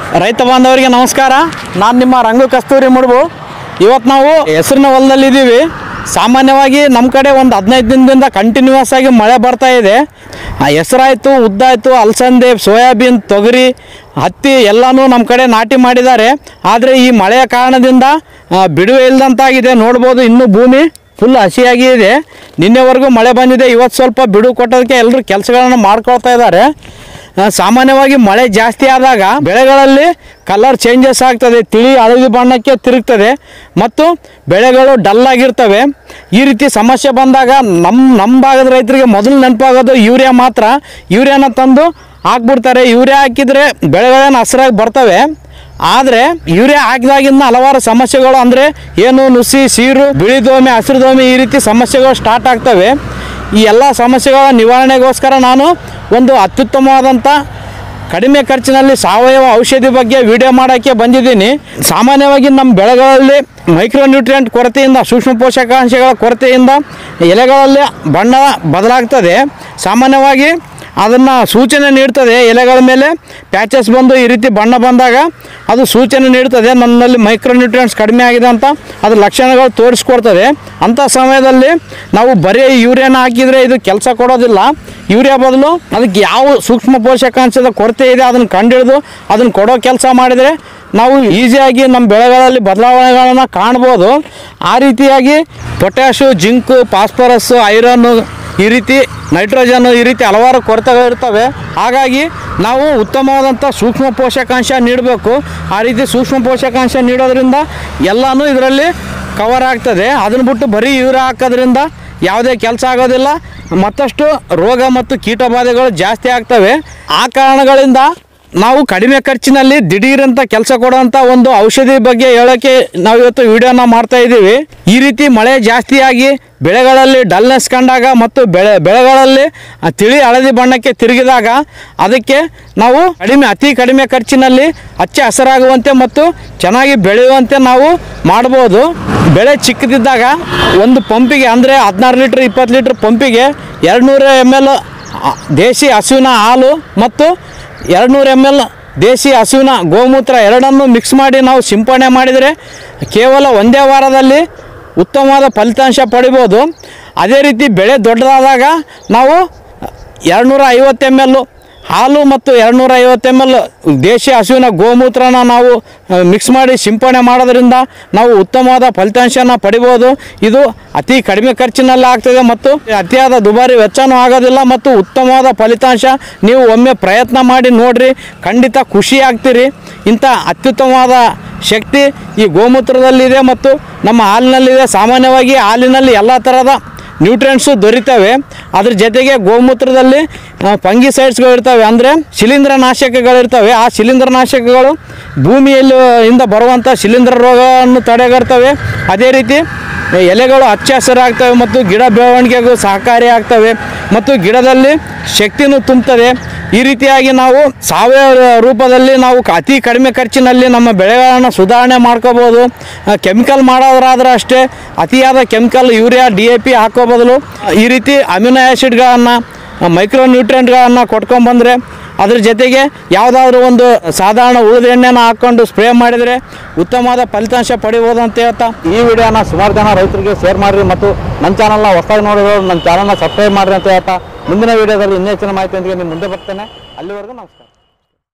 ರೈತ ಬಾಂಧವರಿಗೆ ನಮಸ್ಕಾರ ನಾನು ನಿಮ್ಮ ರಂಗು ಕಸ್ತೂರಿ ಮುಡುಬು ಇವತ್ತು ನಾವು ಹೆಸರಿನ ಹೊಲದಲ್ಲಿದ್ದೀವಿ ಸಾಮಾನ್ಯವಾಗಿ ನಮ್ಮ ಕಡೆ ಒಂದು ಹದಿನೈದು ದಿನದಿಂದ ಕಂಟಿನ್ಯೂಸ್ ಆಗಿ ಮಳೆ ಬರ್ತಾ ಇದೆ ಆ ಹೆಸರಾಯಿತು ಉದ್ದಾಯಿತು ಅಲಸಂದೆ ಸೋಯಾಬೀನ್ ತೊಗರಿ ಹತ್ತಿ ಎಲ್ಲನೂ ನಮ್ಮ ಕಡೆ ನಾಟಿ ಮಾಡಿದ್ದಾರೆ ಆದರೆ ಈ ಮಳೆಯ ಕಾರಣದಿಂದ ಆ, ಬಿಡುವೆ ಇಲ್ಲದಂತಾಗಿದೆ ನೋಡ್ಬೋದು ಇನ್ನೂ ಭೂಮಿ ಫುಲ್ ಹಸಿಯಾಗಿ ಇದೆ ನಿನ್ನೆವರೆಗೂ ಮಳೆ ಬಂದಿದೆ ಇವತ್ತು ಸ್ವಲ್ಪ ಬಿಡುವು ಕೊಟ್ಟೋದಕ್ಕೆ ಎಲ್ಲರೂ ಕೆಲಸಗಳನ್ನು ಮಾಡ್ಕೊಳ್ತಾ ಇದ್ದಾರೆ ಆ, ಸಾಮಾನ್ಯವಾಗಿ ಮಳೆ ಜಾಸ್ತಿ ಆದಾಗ ಬೆಳೆಗಳಲ್ಲಿ ಕಲರ್ ಚೇಂಜಸ್ ಆಗ್ತದೆ ತಿಳಿ ಹಳದಿ ಬಣ್ಣಕ್ಕೆ ತಿರುಗ್ತದೆ ಮತ್ತು ಬೆಳೆಗಳು ಡಲ್ ಆಗಿರ್ತವೆ ಈ ರೀತಿ ಸಮಸ್ಯೆ ಬಂದಾಗ ನಮ್ಮ ನಮ್ಮ ಭಾಗದ ರೈತರಿಗೆ ಮೊದಲು ನೆನಪಾಗೋದು ಯೂರಿಯಾ ಮಾತ್ರ ಯೂರಿಯಾನ ತಂದು ಹಾಕ್ಬಿಡ್ತಾರೆ ಯೂರಿಯಾ ಹಾಕಿದರೆ ಬೆಳೆಗಳೇನು ಹಸಿರಾಗಿ ಬರ್ತವೆ ಆದರೆ ಯೂರಿಯಾ ಹಾಕಿದಾಗಿಂದ ಹಲವಾರು ಸಮಸ್ಯೆಗಳು ಅಂದರೆ ಏನು ನುಸಿ ಸೀರು ಬಿಳಿ ದೋಮೆ ಹಸಿರು ದೋಮೆ ಈ ರೀತಿ ಸಮಸ್ಯೆಗಳು ಸ್ಟಾರ್ಟ್ ಆಗ್ತವೆ ಈ ಎಲ್ಲ ಸಮಸ್ಯೆಗಳ ನಿವಾರಣೆಗೋಸ್ಕರ ನಾನು ಒಂದು ಅತ್ಯುತ್ತಮವಾದಂಥ ಕಡಿಮೆ ಖರ್ಚಿನಲ್ಲಿ ಸಾವಯವ ಔಷಧಿ ಬಗ್ಗೆ ವಿಡಿಯೋ ಮಾಡೋಕ್ಕೆ ಬಂದಿದ್ದೀನಿ ಸಾಮಾನ್ಯವಾಗಿ ನಮ್ಮ ಬೆಳೆಗಳಲ್ಲಿ ಮೈಕ್ರೋ ನ್ಯೂಟ್ರಿಯೆಂಟ್ ಕೊರತೆಯಿಂದ ಸೂಕ್ಷ್ಮ ಪೋಷಕಾಂಶಗಳ ಕೊರತೆಯಿಂದ ಎಲೆಗಳಲ್ಲಿ ಬಣ್ಣ ಬದಲಾಗ್ತದೆ ಸಾಮಾನ್ಯವಾಗಿ ಅದನ್ನು ಸೂಚನೆ ನೀಡ್ತದೆ ಎಲೆಗಳ ಮೇಲೆ ಪ್ಯಾಚಸ್ ಬಂದು ಈ ರೀತಿ ಬಣ್ಣ ಬಂದಾಗ ಅದು ಸೂಚನೆ ನೀಡ್ತದೆ ನನ್ನಲ್ಲಿ ಮೈಕ್ರೋ ನ್ಯೂಟ್ರಿಯೆಂಟ್ಸ್ ಕಡಿಮೆ ಆಗಿದೆ ಅಂತ ಅದ್ರ ಲಕ್ಷಣಗಳು ತೋರಿಸ್ಕೊಡ್ತದೆ ಅಂಥ ಸಮಯದಲ್ಲಿ ನಾವು ಬರೀ ಯೂರಿಯಾನ ಹಾಕಿದರೆ ಇದು ಕೆಲಸ ಕೊಡೋದಿಲ್ಲ ಯೂರಿಯಾ ಬದಲು ಅದಕ್ಕೆ ಯಾವ ಸೂಕ್ಷ್ಮ ಪೋಷಕಾಂಶದ ಕೊರತೆ ಇದೆ ಅದನ್ನು ಕಂಡುಹಿಡಿದು ಅದನ್ನು ಕೊಡೋ ಕೆಲಸ ಮಾಡಿದರೆ ನಾವು ಈಸಿಯಾಗಿ ನಮ್ಮ ಬೆಳೆಗಳಲ್ಲಿ ಬದಲಾವಣೆಗಳನ್ನು ಕಾಣ್ಬೋದು ಆ ರೀತಿಯಾಗಿ ಪೊಟ್ಯಾಶು ಜಿಂಕು ಫಾಸ್ಫರಸ್ಸು ಐರನ್ನು ಈ ರೀತಿ ನೈಟ್ರೋಜನ್ ಈ ರೀತಿ ಹಲವಾರು ಕೊರತೆಗಳು ಇರ್ತವೆ ಹಾಗಾಗಿ ನಾವು ಉತ್ತಮವಾದಂಥ ಸೂಕ್ಷ್ಮ ಪೋಷಕಾಂಶ ನೀಡಬೇಕು ಆ ರೀತಿ ಸೂಕ್ಷ್ಮ ಪೋಷಕಾಂಶ ನೀಡೋದ್ರಿಂದ ಎಲ್ಲನೂ ಇದರಲ್ಲಿ ಕವರ್ ಆಗ್ತದೆ ಅದನ್ನು ಬಿಟ್ಟು ಬರೀ ಯೂರಿಯಾ ಹಾಕೋದ್ರಿಂದ ಯಾವುದೇ ಕೆಲಸ ಆಗೋದಿಲ್ಲ ಮತ್ತಷ್ಟು ರೋಗ ಮತ್ತು ಕೀಟಬಾಧೆಗಳು ಜಾಸ್ತಿ ಆಗ್ತವೆ ಆ ಕಾರಣಗಳಿಂದ ನಾವು ಕಡಿಮೆ ಖರ್ಚಿನಲ್ಲಿ ದಿಢೀರಂತ ಕೆಲಸ ಕೊಡುವಂಥ ಒಂದು ಔಷಧಿ ಬಗ್ಗೆ ಹೇಳೋಕ್ಕೆ ನಾವು ಇವತ್ತು ವಿಡಿಯೋನ ಮಾಡ್ತಾ ಇದ್ದೀವಿ ಈ ರೀತಿ ಮಳೆ ಜಾಸ್ತಿಯಾಗಿ ಬೆಳೆಗಳಲ್ಲಿ ಡಲ್ನೆಸ್ ಕಂಡಾಗ ಮತ್ತು ಬೆಳೆ ಬೆಳೆಗಳಲ್ಲಿ ಆ ತಿಳಿ ಹಳದಿ ಬಣ್ಣಕ್ಕೆ ತಿರುಗಿದಾಗ ಅದಕ್ಕೆ ನಾವು ಕಡಿಮೆ ಅತಿ ಕಡಿಮೆ ಖರ್ಚಿನಲ್ಲಿ ಹಚ್ಚ ಹಸರಾಗುವಂತೆ ಮತ್ತು ಚೆನ್ನಾಗಿ ಬೆಳೆಯುವಂತೆ ನಾವು ಮಾಡ್ಬೋದು ಬೆಳೆ ಚಿಕ್ಕದಿದ್ದಾಗ ಒಂದು ಪಂಪಿಗೆ ಅಂದರೆ ಹದಿನಾರು ಲೀಟ್ರ್ ಇಪ್ಪತ್ತು ಲೀಟ್ರ್ ಪಂಪಿಗೆ ಎರಡು ನೂರು ಎಮ್ ಎಲ್ ದೇಶಿ ಹಸುವಿನ ಹಾಲು ಮತ್ತು ಎರಡು ನೂರು ಎಮ್ ಎಲ್ ದೇಶಿ ಹಸುವಿನ ಗೋಮೂತ್ರ ಎರಡನ್ನು ಮಿಕ್ಸ್ ಮಾಡಿ ನಾವು ಸಿಂಪಡಣೆ ಮಾಡಿದರೆ ಕೇವಲ ಒಂದೇ ವಾರದಲ್ಲಿ ಉತ್ತಮವಾದ ಫಲಿತಾಂಶ ಪಡಿಬೋದು ಅದೇ ರೀತಿ ಬೆಳೆ ದೊಡ್ಡದಾದಾಗ ನಾವು ಎರಡುನೂರ ಐವತ್ತು ಎಮ್ ಎಲ್ ಹಾಲು ಮತ್ತು ಎರಡುನೂರ ಐವತ್ತು ಎಮ್ ಎಲ್ ದೇಶಿ ಹಸುವಿನ ಗೋಮೂತ್ರನ ನಾವು ಮಿಕ್ಸ್ ಮಾಡಿ ಸಿಂಪಡಣೆ ಮಾಡೋದ್ರಿಂದ ನಾವು ಉತ್ತಮವಾದ ಫಲಿತಾಂಶನ ಪಡಿಬೋದು ಇದು ಅತಿ ಕಡಿಮೆ ಖರ್ಚಿನಲ್ಲಿ ಆಗ್ತದೆ ಮತ್ತು ಅತಿಯಾದ ದುಬಾರಿ ವೆಚ್ಚನೂ ಆಗೋದಿಲ್ಲ ಮತ್ತು ಉತ್ತಮವಾದ ಫಲಿತಾಂಶ ನೀವು ಒಮ್ಮೆ ಪ್ರಯತ್ನ ಮಾಡಿ ನೋಡ್ರಿ ಖಂಡಿತ ಖುಷಿ ಆಗ್ತೀರಿ ಇಂಥ ಅತ್ಯುತ್ತಮವಾದ ಶಕ್ತಿ ಈ ಗೋಮೂತ್ರದಲ್ಲಿದೆ ಮತ್ತು ನಮ್ಮ ಹಾಲಿನಲ್ಲಿದೆ ಸಾಮಾನ್ಯವಾಗಿ ಹಾಲಿನಲ್ಲಿ ಎಲ್ಲ ಥರದ ನ್ಯೂಟ್ರಿಯೆಂಟ್ಸು ದೊರೀತವೆ ಅದ್ರ ಜೊತೆಗೆ ಗೋಮೂತ್ರದಲ್ಲಿ ಫಂಗಿಸೈಡ್ಸ್ಗಳು ಇರ್ತವೆ ಅಂದರೆ ಶಿಲೀಂಧ್ರ ನಾಶಕಗಳಿರ್ತವೆ ಆ ಶಿಲೀಂಧ್ರ ನಾಶಕಗಳು ಭೂಮಿಯಲ್ಲಿ ಇಂದ ಬರುವಂಥ ಶಿಲೀಂಧ್ರ ರೋಗವನ್ನು ತಡೆಗಟ್ತವೆ ಅದೇ ರೀತಿ ಎಲೆಗಳು ಹಚ್ಚ ಹಸಿರಾಗ್ತವೆ ಮತ್ತು ಗಿಡ ಬೆಳವಣಿಗೆಗೂ ಸಹಕಾರಿ ಆಗ್ತವೆ ಮತ್ತು ಗಿಡದಲ್ಲಿ ಶಕ್ತಿನೂ ತುಂಬುತ್ತದೆ ಈ ರೀತಿಯಾಗಿ ನಾವು ಸಾವಯವ ರೂಪದಲ್ಲಿ ನಾವು ಕ- ಅತಿ ಕಡಿಮೆ ಖರ್ಚಿನಲ್ಲಿ ನಮ್ಮ ಬೆಳೆಗಳನ್ನು ಸುಧಾರಣೆ ಮಾಡ್ಕೋಬೋದು ಕೆಮಿಕಲ್ ಮಾಡೋದ್ರಾದ್ರೆ ಅಷ್ಟೇ ಅತಿಯಾದ chemical urea D A P ಹಾಕೋ ಬದಲು ಈ ರೀತಿ ಅಮಿನೋ ಆ್ಯಸಿಡ್ಗಳನ್ನು ಮೈಕ್ರೋ ನ್ಯೂಟ್ರಿಯೆಂಟ್ಗಳನ್ನು ಕೊಟ್ಕೊಂಬಂದರೆ ಅದ್ರ ಜೊತೆಗೆ ಯಾವುದಾದ್ರೂ ಒಂದು ಸಾಧಾರಣ ಉಳಿದ ಎಣ್ಣೆನ ಹಾಕ್ಕೊಂಡು ಸ್ಪ್ರೇ ಮಾಡಿದರೆ ಉತ್ತಮವಾದ ಫಲಿತಾಂಶ ಪಡಿಬೋದು ಅಂತ ಹೇಳ್ತಾ ಈ ವಿಡಿಯೋನ ಸುಮಾರು ಜನ ರೈತರಿಗೆ ಶೇರ್ ಮಾಡಿರಿ ಮತ್ತು ನನ್ನ ಚಾನಲ್ನ ಹೊಸದಾಗಿ ನೋಡಿರೋರು ನನ್ನ ಚಾನಲ್ನ ಸಬ್ಸ್ಕ್ರೈಬ್ ಮಾಡಿರಿ ಅಂತ ಹೇಳ್ತಾ ಮುಂದಿನ ವಿಡಿಯೋದಲ್ಲಿ ಇನ್ನೂ ಹೆಚ್ಚಿನ ಮಾಹಿತಿಯೊಂದಿಗೆ ನಿಮ್ಮ ಮುಂದೆ ಬರ್ತೇನೆ ಅಲ್ಲಿವರೆಗೂ ನಮಸ್ಕಾರ